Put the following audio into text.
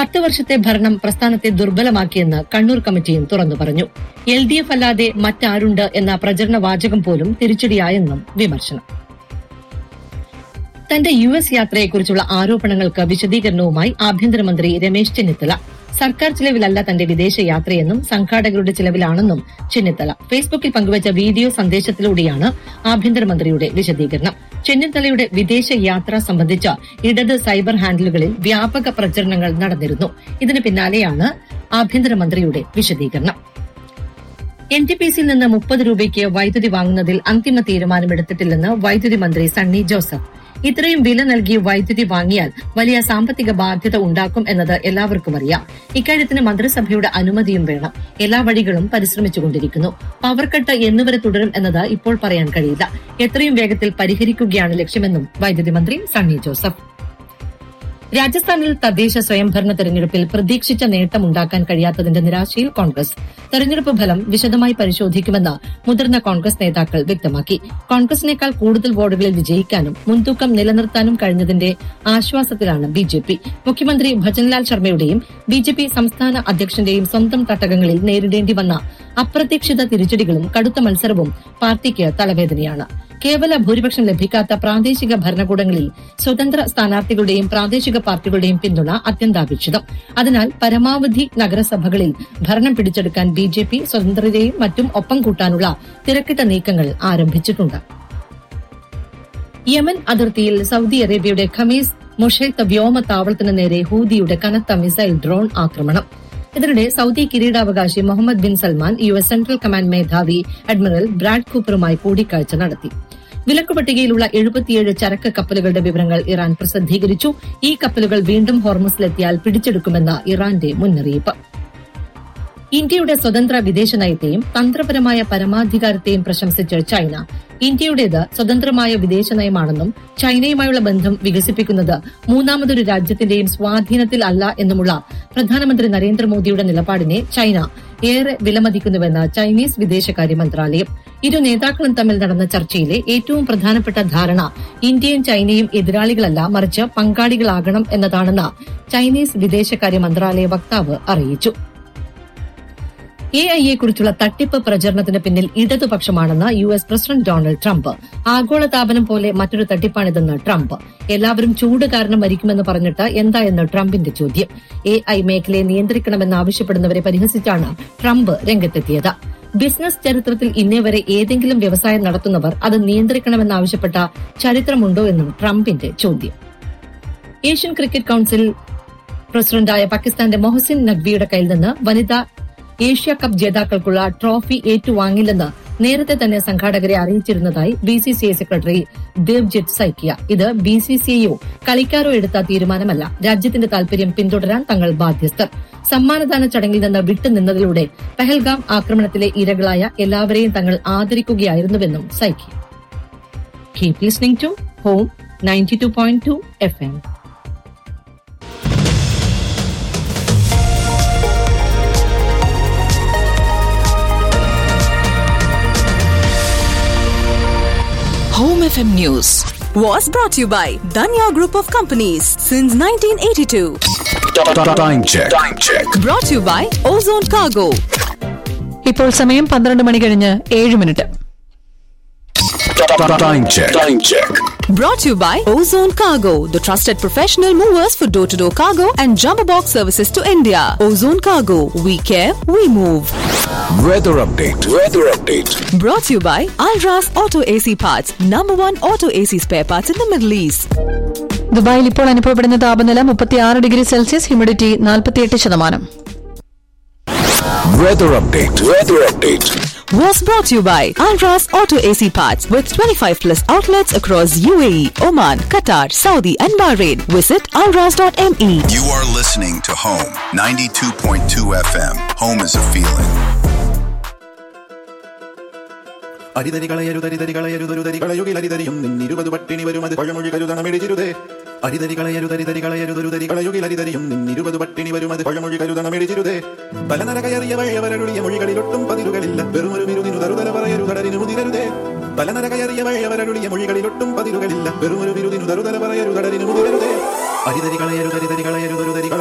പത്ത് വർഷത്തെ ഭരണം പ്രസ്ഥാനത്തെ ദുർബലമാക്കിയെന്ന് കണ്ണൂർ കമ്മിറ്റിയും തുറന്നു പറഞ്ഞു എൽ ഡി എഫ് അല്ലാതെ മറ്റാരുണ്ട് എന്ന പ്രചരണ വാചകം പോലും തിരിച്ചടിയായെന്നും വിമർശനം തന്റെ യു എസ് യാത്രയെക്കുറിച്ചുള്ള ആരോപണങ്ങൾക്ക് വിശദീകരണവുമായി ആഭ്യന്തരമന്ത്രി രമേശ് ചെന്നിത്തല സർക്കാർ ചിലവിലല്ല തന്റെ വിദേശ യാത്രയെന്നും സംഘാടകരുടെ ചിലവിലാണെന്നും ചെന്നിത്തല ഫേസ്ബുക്കിൽ പങ്കുവച്ച വീഡിയോ സന്ദേശത്തിലൂടെയാണ് ആഭ്യന്തരമന്ത്രിയുടെ വിശദീകരണം ചെന്നിത്തലയുടെ വിദേശ യാത്ര സംബന്ധിച്ച ഇടത് സൈബർ ഹാൻഡിലുകളിൽ വ്യാപക പ്രചരണങ്ങൾ നടന്നിരുന്നു ഇതിന് പിന്നാലെയാണ് ആഭ്യന്തരമന്ത്രിയുടെ വിശദീകരണം എൻ ടി പി സിയിൽ നിന്ന് മുപ്പത് രൂപയ്ക്ക് വൈദ്യുതി വാങ്ങുന്നതിൽ അന്തിമ തീരുമാനമെടുത്തിട്ടില്ലെന്ന് വൈദ്യുതി മന്ത്രി സണ്ണി ജോസഫ് ഇത്രയും വില നൽകി വൈദ്യുതി വാങ്ങിയാൽ വലിയ സാമ്പത്തിക ബാധ്യത ഉണ്ടാക്കും എന്നത് എല്ലാവർക്കും അറിയാം ഇക്കാര്യത്തിന് മന്ത്രിസഭയുടെ അനുമതിയും വേണം എല്ലാ വഴികളും പരിശ്രമിച്ചുകൊണ്ടിരിക്കുന്നു പവർ കട്ട് എന്നുവരെ തുടരും എന്നത് ഇപ്പോൾ പറയാൻ കഴിയില്ല എത്രയും വേഗത്തിൽ പരിഹരിക്കുകയാണ് ലക്ഷ്യമെന്നും വൈദ്യുതി മന്ത്രി സണ്ണി ജോസഫ് രാജസ്ഥാനിൽ തദ്ദേശ സ്വയംഭരണ തെരഞ്ഞെടുപ്പിൽ പ്രതീക്ഷിച്ച നേട്ടമുണ്ടാക്കാൻ കഴിയാത്തതിന്റെ നിരാശയിൽ കോൺഗ്രസ് തെരഞ്ഞെടുപ്പ് ഫലം വിശദമായി പരിശോധിക്കുമെന്ന് മുതിർന്ന കോൺഗ്രസ് നേതാക്കൾ വ്യക്തമാക്കി കോൺഗ്രസിനേക്കാൾ കൂടുതൽ വോർഡുകളിൽ വിജയിക്കാനും മുൻതൂക്കം നിലനിർത്താനും കഴിഞ്ഞതിന്റെ ആശ്വാസത്തിലാണ് ബിജെപി മുഖ്യമന്ത്രി ഭജൻലാൽ ശർമ്മയുടെയും ബിജെപി സംസ്ഥാന അധ്യക്ഷന്റെയും സ്വന്തം തട്ടകങ്ങളിൽ നേരിടേണ്ടി വന്ന അപ്രതീക്ഷിത തിരിച്ചടികളും കടുത്ത മത്സരവും പാർട്ടിക്ക് തലവേദനയാണ് കേവല ഭൂരിപക്ഷം ലഭിക്കാത്ത പ്രാദേശിക ഭരണകൂടങ്ങളിൽ സ്വതന്ത്ര സ്ഥാനാർത്ഥികളുടെയും പ്രാദേശിക പാർട്ടികളുടെയും പിന്തുണ അത്യന്താപേക്ഷിതം അതിനാൽ പരമാവധി നഗരസഭകളിൽ ഭരണം പിടിച്ചെടുക്കാൻ ബിജെപി സ്വതന്ത്രരെയും മറ്റും ഒപ്പം കൂട്ടാനുള്ള തിരക്കിട്ട നീക്കങ്ങൾ ആരംഭിച്ചിട്ടുണ്ട് യമൻ അതിർത്തിയിൽ സൌദി അറേബ്യയുടെ ഖമീസ് മുഷൈത്ത് വ്യോമ താവളത്തിന് നേരെ ഹൂതിയുടെ കനത്ത മിസൈൽ ഡ്രോൺ ആക്രമണം ഇതിനിടെ സൌദി കിരീടാവകാശി Mohammed bin Salman U S central command മേധാവി അഡ്മിറൽ ബ്രാഡ് കൂപ്പറുമായി കൂടിക്കാഴ്ച നടത്തി വിലക്കുപട്ടികയിലുള്ള എഴുപത്തിയേഴ് ചരക്ക് കപ്പലുകളുടെ വിവരങ്ങൾ ഇറാൻ പ്രസിദ്ധീകരിച്ചു ഈ കപ്പലുകൾ വീണ്ടും ഹോർമസിലെത്തിയാൽ പിടിച്ചെടുക്കുമെന്ന ഇറാന്റെ മുന്നറിയിപ്പ് ഇന്ത്യയുടെ സ്വതന്ത്ര വിദേശ നയത്തെയും തന്ത്രപരമായ പരമാധികാരത്തെയും പ്രശംസിച്ച് ചൈന ഇന്ത്യയുടേത് സ്വതന്ത്രമായ വിദേശ നയമാണെന്നും ചൈനയുമായുള്ള ബന്ധം വികസിപ്പിക്കുന്നത് മൂന്നാമതൊരു രാജ്യത്തിന്റെയും സ്വാധീനത്തിൽ അല്ല എന്നുമുള്ള പ്രധാനമന്ത്രി നരേന്ദ്രമോദിയുടെ നിലപാടിനെ ചൈന ഏറെ വിലമതിക്കുന്നുവെന്ന് ചൈനീസ് വിദേശകാര്യ മന്ത്രാലയം ഇരു നേതാക്കളും തമ്മിൽ നടന്ന ചർച്ചയിലെ ഏറ്റവും പ്രധാനപ്പെട്ട ധാരണ ഇന്ത്യയും ചൈനയും എതിരാളികളല്ല മറിച്ച് പങ്കാളികളാകണം എന്നതാണെന്ന് ചൈനീസ് വിദേശകാര്യ മന്ത്രാലയ വക്താവ് അറിയിച്ചു എ ഐ യെക്കുറിച്ചുള്ള തട്ടിപ്പ് പ്രചരണത്തിന് പിന്നിൽ ഇടതുപക്ഷമാണെന്ന് U S president Donald Trump ആഗോളതാപനം പോലെ മറ്റൊരു തട്ടിപ്പാണിതെന്ന് ട്രംപ് എല്ലാവരും ചൂട് കാരണം മരിക്കുമെന്ന് പറഞ്ഞിട്ട് എന്തായെന്ന് ട്രംപിന്റെ ചോദ്യം എ ഐ മേഖലയെ നിയന്ത്രിക്കണമെന്ന് ആവശ്യപ്പെടുന്നവരെ പരിഹസിച്ചാണ് ട്രംപ് രംഗത്തെത്തിയത് ബിസിനസ് ചരിത്രത്തിൽ ഇന്നേ വരെ ഏതെങ്കിലും വ്യവസായം നടത്തുന്നവർ അത് നിയന്ത്രിക്കണമെന്നാവശ്യപ്പെട്ട ചരിത്രമുണ്ടോ എന്നും ട്രംപിന്റെ ചോദ്യം ഏഷ്യൻ ക്രിക്കറ്റ് കൌൺസിൽ പ്രസിഡന്റായ പാകിസ്ഥാന്റെ മൊഹസിൻ നഖ്വിയുടെ കയ്യിൽ നിന്ന് വനിതാ ഏഷ്യ കപ്പ് ജേതാക്കൾക്കുള്ള ട്രോഫി ഏറ്റുവാങ്ങില്ലെന്ന് നേരത്തെ തന്നെ സംഘാടകരെ അറിയിച്ചിരുന്നതായി ബിസിസിഐ സെക്രട്ടറി ദേവ്ജിത്ത് സൈക്കിയ ഇത് ബിസിസിഐയോ കളിക്കാരോ എടുത്ത തീരുമാനമല്ല രാജ്യത്തിന്റെ താൽപര്യം പിന്തുടരാൻ തങ്ങൾ ബാധ്യസ്ഥർ സമ്മാനദാന ചടങ്ങിൽ നിന്ന് വിട്ടുനിന്നതിലൂടെ പഹൽഗാം ആക്രമണത്തിലെ ഇരകളായ എല്ലാവരെയും തങ്ങൾ ആദരിക്കുകയായിരുന്നുവെന്നും Saikia keep listening to home ninety two point two F M Home FM News was brought to you by Danya Group of Companies since 1982. Time check. Time check. Brought to you by Ozone Cargo. ഇപ്പോൾ സമയം പന്ത്രണ്ട് മണി കഴിഞ്ഞ് ഏഴ് minute Time check. Time check. Brought to you by Ozone Cargo, the trusted professional movers for door to door cargo and jumbo box services to India. Ozone Cargo, we care, we move. Weather update. Weather update. Brought to you by Alras Auto AC Parts, number one auto AC spare parts in the Middle East. ദുബായിൽ ഇപ്പോൾ അനുഭവപ്പെടുന്ന താപനില മുപ്പത്തിയാറ് degree Celsius humidity നാൽപ്പത്തിയെട്ട് ശതമാനം Weather update. Weather update. was brought to you by Alras Auto AC Parts with 25 plus outlets across UAE, Oman, Qatar, Saudi, and Bahrain. Visit alras.me. You are listening to Home 92.2 FM. Home is a feeling. അരിതരികളയരുതരിതരികളയരുതൊരുതരികളയുകിലരിതരിയും നിന്നിരുപത് പട്ടിണി വരുമത് പഴമൊഴി കരുതണമെടിച്ചിരുതേ അരിതരികളയരുതരിതരികളയരുതൊരുതരികളയുകിലരിതരിയും നിന്നിരുപത് പട്ടിണി വരുമത് പഴമൊഴി കരുതണമെടിച്ചിരുതേ പലനര കയറിയ വഴിയവരൊഴിയ മൊഴികളിലൊട്ടും പതിരുകളില്ല വെറുമൊരു മിരുതിനു തരുതല പറയരു കടലിനു മുതിരരുതേ പലനര കയറിയ വഴിയവരൊഴിയ മൊഴികളിലൊട്ടും പതിരുകളില്ല വെറുമൊരു മിരുതിനു തരുതല പറയരു കടലിനു മുതിരരുതേ അരിതരികളയരുതരിതരികളയരുതൊരുതരികള